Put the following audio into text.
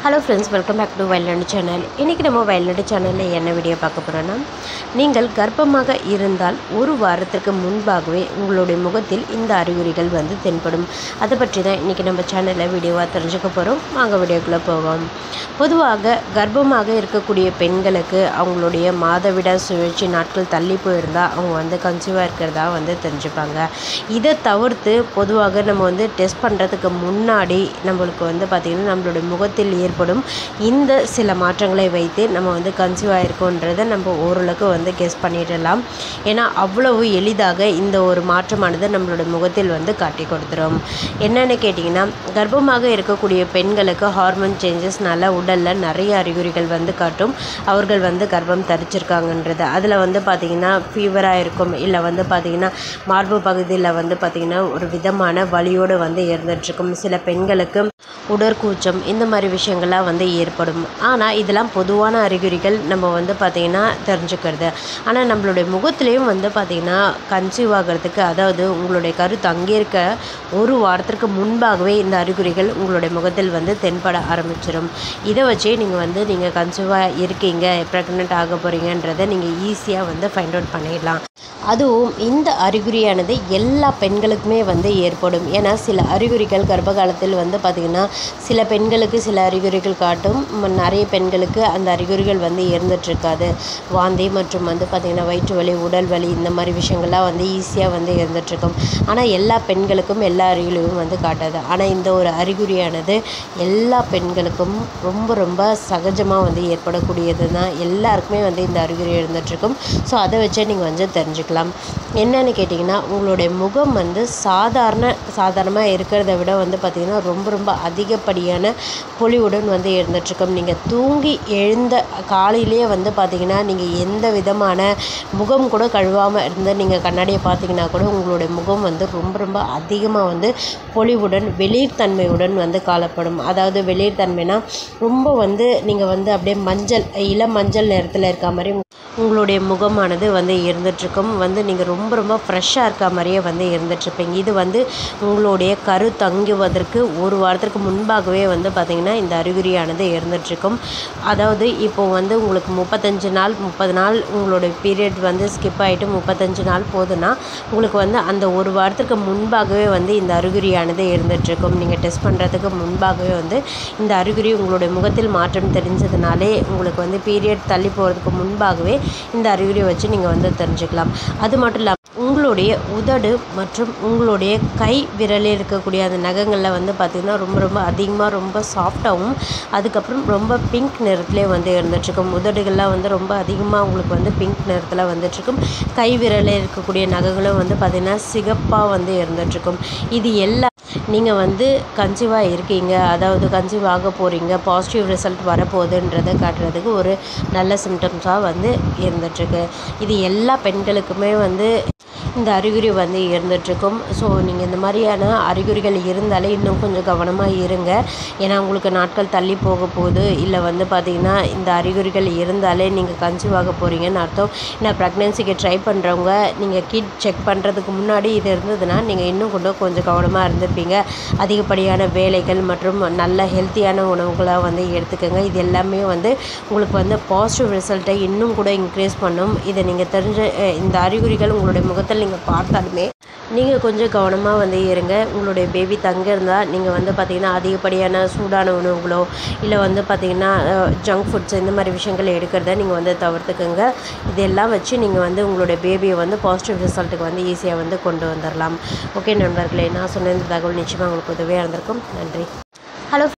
hello friends welcome back to Vayalnadu channel இன்றைக்கி நம்ம வயல்நாடு சேனலில் என்ன வீடியோ பார்க்க போகிறோன்னா நீங்கள் கர்ப்பமாக இருந்தால் ஒரு வாரத்திற்கு முன்பாகவே உங்களுடைய முகத்தில் இந்த அறிகுறிகள் வந்து தென்படும் அதை பற்றி தான் இன்றைக்கி நம்ம சேனலில் வீடியோவாக தெரிஞ்சுக்க போகிறோம் வாங்க வீடியோக்குள்ளே போவோம் பொதுவாக கர்ப்பமாக இருக்கக்கூடிய பெண்களுக்கு அவங்களுடைய மாதவிட சுழற்சி நாட்கள் தள்ளி போயிருந்தால் அவங்க வந்து கன்சீவாக இருக்கிறதா வந்து தெரிஞ்சுப்பாங்க இதை தவிர்த்து பொதுவாக நம்ம வந்து டெஸ்ட் பண்ணுறதுக்கு முன்னாடி நம்மளுக்கு வந்து பார்த்திங்கன்னா நம்மளுடைய முகத்தில் ஏற்படும் இந்த சில மாற்றங்களை வைத்து நம்ம வந்து கன்சீவ் ஆகிருக்கோன்றதை நம்ம ஓரளவுக்கு வந்து கெஸ் பண்ணிடலாம் ஏன்னா அவ்வளவு எளிதாக இந்த ஒரு மாற்றமானது நம்மளுடைய முகத்தில் வந்து காட்டி கொடுத்துரும் என்னென்னு கேட்டிங்கன்னா கர்ப்பமாக இருக்கக்கூடிய பெண்களுக்கு ஹார்மோன் சேஞ்சஸ்னால உடலில் நிறைய அறிகுறிகள் வந்து காட்டும் அவர்கள் வந்து கர்ப்பம் தரிச்சிருக்காங்கன்றது அதில் வந்து பார்த்திங்கன்னா ஃபீவராக இருக்கும் இல்லை வந்து பார்த்திங்கன்னா மார்பு பகுதியில் வந்து பார்த்திங்கன்னா ஒரு விதமான வலியோடு வந்து இருந்துகிட்ருக்கும் சில பெண்களுக்கு உடற்கூச்சம் இந்த மாதிரி விஷயங்கள்லாம் வந்து ஏற்படும் ஆனால் இதெல்லாம் பொதுவான அறிகுறிகள் நம்ம வந்து பார்த்திங்கன்னா தெரிஞ்சுக்கிறது ஆனால் நம்மளுடைய முகத்துலேயும் வந்து பார்த்திங்கன்னா கன்சீவ் ஆகிறதுக்கு அதாவது உங்களுடைய கரு தங்கியிருக்க ஒரு வாரத்திற்கு முன்பாகவே இந்த அறிகுறிகள் உங்களுடைய முகத்தில் வந்து தென்பட ஆரம்பிச்சிடும் இதை வச்சே நீங்கள் வந்து நீங்கள் கன்சீவாக இருக்கீங்க ப்ரெக்னென்ட் ஆக போகிறீங்கன்றதை நீங்கள் ஈஸியாக வந்து ஃபைண்ட் அவுட் பண்ணிடலாம் அதுவும் இந்த அறிகுறியானது எல்லா பெண்களுக்குமே வந்து ஏற்படும் ஏன்னா சில அறிகுறிகள் கர்ப்ப காலத்தில் வந்து பார்த்திங்கன்னா சில பெண்களுக்கு சில அறிகுறிகள் காட்டும் ம- நிறைய பெண்களுக்கு அந்த அறிகுறிகள் வந்து இருந்துகிட்ருக்காது வாந்தி மற்றும் வந்து பார்த்திங்கன்னா வயிற்று வலி உடல் வலி இந்த மாதிரி விஷயங்கள்லாம் வந்து ஈஸியாக வந்து இருந்துகிட்ருக்கும் ஆனால் எல்லா பெண்களுக்கும் எல்லா அறிகுறியும் வந்து காட்டாது ஆனால் இந்த ஒரு அறிகுறியானது எல்லா பெண்களுக்கும் ரொம்ப ரொம்ப சகஜமாக வந்து ஏற்படக்கூடியது தான் எல்லாருக்குமே வந்து இந்த அறிகுறி இருந்துகிட்ருக்கும் ஸோ அதை வச்சே நீங்கள் வந்து தெரிஞ்சுக்கலாம் என்னன்னு கேட்டிங்கன்னா உங்களுடைய முகம் வந்து சாதாரண சாதாரணமாக இருக்கிறத விட வந்து பார்த்திங்கன்னா ரொம்ப ரொம்ப அதிகப்படியான பொலிவுடன் வந்து இருந்துகிட்ருக்கும் நீங்கள் தூங்கி எழுந்த காலையிலேயே வந்து பார்த்திங்கன்னா நீங்கள் எந்த விதமான முகம் கூட கழுவாமல் இருந்து நீங்கள் கண்ணாடியை பார்த்தீங்கன்னா கூட உங்களுடைய முகம் வந்து ரொம்ப ரொம்ப அதிகமாக வந்து பொலிவுடன் வெளிர்தன்மையுடன் வந்து காணப்படும் அதாவது வெளிர்தன்மைனா ரொம்ப வந்து நீங்கள் வந்து அப்படியே மஞ்சள் இளம் மஞ்சள் நிறத்தில் இருக்க மாதிரி உங்களுடைய முகமானது வந்து இருந்துகிட்ருக்கும் வந்து நீங்கள் ரொம்ப ரொம்ப ஃப்ரெஷ்ஷாக இருக்க மாதிரியே வந்து இருந்துகிட்ருப்பீங்க இது வந்து உங்களுடைய கரு தங்குவதற்கு ஒரு வாரத்திற்கு முன்பாகவே வந்து பார்த்திங்கன்னா இந்த அறிகுறியானது இருந்துகிட்ருக்கும் அதாவது இப்போ வந்து உங்களுக்கு முப்பத்தஞ்சு நாள் முப்பது நாள் உங்களுடைய பீரியட் வந்து ஸ்கிப் ஆகிட்டு முப்பத்தஞ்சு நாள் போதுன்னா உங்களுக்கு வந்து அந்த ஒரு வாரத்துக்கு முன்பாகவே வந்து இந்த அறிகுறியானது இருந்துகிட்ருக்கும் நீங்கள் டெஸ்ட் பண்ணுறதுக்கு முன்பாகவே வந்து இந்த அறிகுறி உங்களுடைய முகத்தில் மாற்றம் தெரிஞ்சதுனாலே உங்களுக்கு வந்து பீரியட் தள்ளி போகிறதுக்கு முன்பாகவே இந்த அறிகுறியை வச்சு நீங்கள் வந்து தெரிஞ்சுக்கலாம் அது மட்டும் இல்லாமல் உங்களுடைய உதடு மற்றும் உங்களுடைய கை விரலில் இருக்கக்கூடிய அந்த நகங்களில் வந்து பார்த்திங்கன்னா ரொம்ப ரொம்ப அதிகமாக ரொம்ப சாஃப்டாகவும் அதுக்கப்புறம் ரொம்ப பிங்க் நிறத்துலேயே வந்து இருந்துகிட்ருக்கும் உதடுகள்லாம் வந்து ரொம்ப அதிகமாக உங்களுக்கு வந்து பிங்க் நிறத்தில் வந்துட்டுருக்கும் கை விரலில் இருக்கக்கூடிய நகங்களும் வந்து பார்த்திங்கன்னா சிகப்பாக வந்து இருந்துகிட்ருக்கும் இது எல்லா நீங்கள் வந்து கன்சீவாக இருக்கீங்க அதாவது கன்சீவ் ஆக போகிறீங்க பாசிட்டிவ் ரிசல்ட் வரப்போகுதுன்றதை காட்டுறதுக்கு ஒரு நல்ல சிம்டம்ஸாக வந்து இருந்துகிட்ருக்கு இது எல்லா பெண்களுக்குமே வந்து இந்த அறிகுறி வந்து இருந்துகிட்ருக்கும் ஸோ நீங்கள் இந்த மாதிரியான அறிகுறிகள் இருந்தாலே இன்னும் கொஞ்சம் கவனமாக இருங்க ஏன்னா உங்களுக்கு நாட்கள் தள்ளி போக போகுது இல்லை வந்து பார்த்திங்கன்னா இந்த அறிகுறிகள் இருந்தாலே நீங்கள் கன்சீவ் ஆக போகிறீங்கன்னு அர்த்தம் ஏன்னா ப்ரெக்னென்சிக்கு ட்ரை பண்ணுறவங்க நீங்கள் கிட் செக் பண்ணுறதுக்கு முன்னாடி இது இருந்ததுன்னா நீங்கள் இன்னும் கூட கொஞ்சம் கவனமாக இருந்திருப்பீங்க அதிகப்படியான வேலைகள் மற்றும் நல்ல ஹெல்த்தியான உணவுகளாக வந்து எடுத்துக்கோங்க இது எல்லாமே வந்து உங்களுக்கு வந்து பாசிட்டிவ் ரிசல்ட்டை இன்னும் கூட இன்க்ரீஸ் பண்ணும் இதை நீங்கள் தெரிஞ்ச அஹ், இந்த அறிகுறிகள் உங்களுடைய முகத்தில் நீங்கள் பார்த்தாலுமே நீங்கள் கொஞ்சம் கவனமாக வந்து இருங்க உங்களுடைய பேபி தங்க இருந்தால் நீங்கள் வந்து பார்த்திங்கன்னா அதிகப்படியான சூடான உணவுகளோ இல்லை வந்து பார்த்திங்கன்னா ஜங்க் ஃபுட்ஸ் இந்த மாதிரி விஷயங்கள் எடுக்கிறத நீங்கள் வந்து தவிர்த்துக்குங்க இதெல்லாம் வச்சு நீங்கள் வந்து உங்களுடைய பேபியை வந்து பாசிட்டிவ் ரிசல்ட்டுக்கு வந்து ஈஸியாக வந்து கொண்டு வந்துடலாம் ஓகே நண்பர்களே நான் சொன்ன இந்த தகவல் நிச்சயமாக உங்களுக்கு உதவியாக இருந்திருக்கும் நன்றி ஹலோ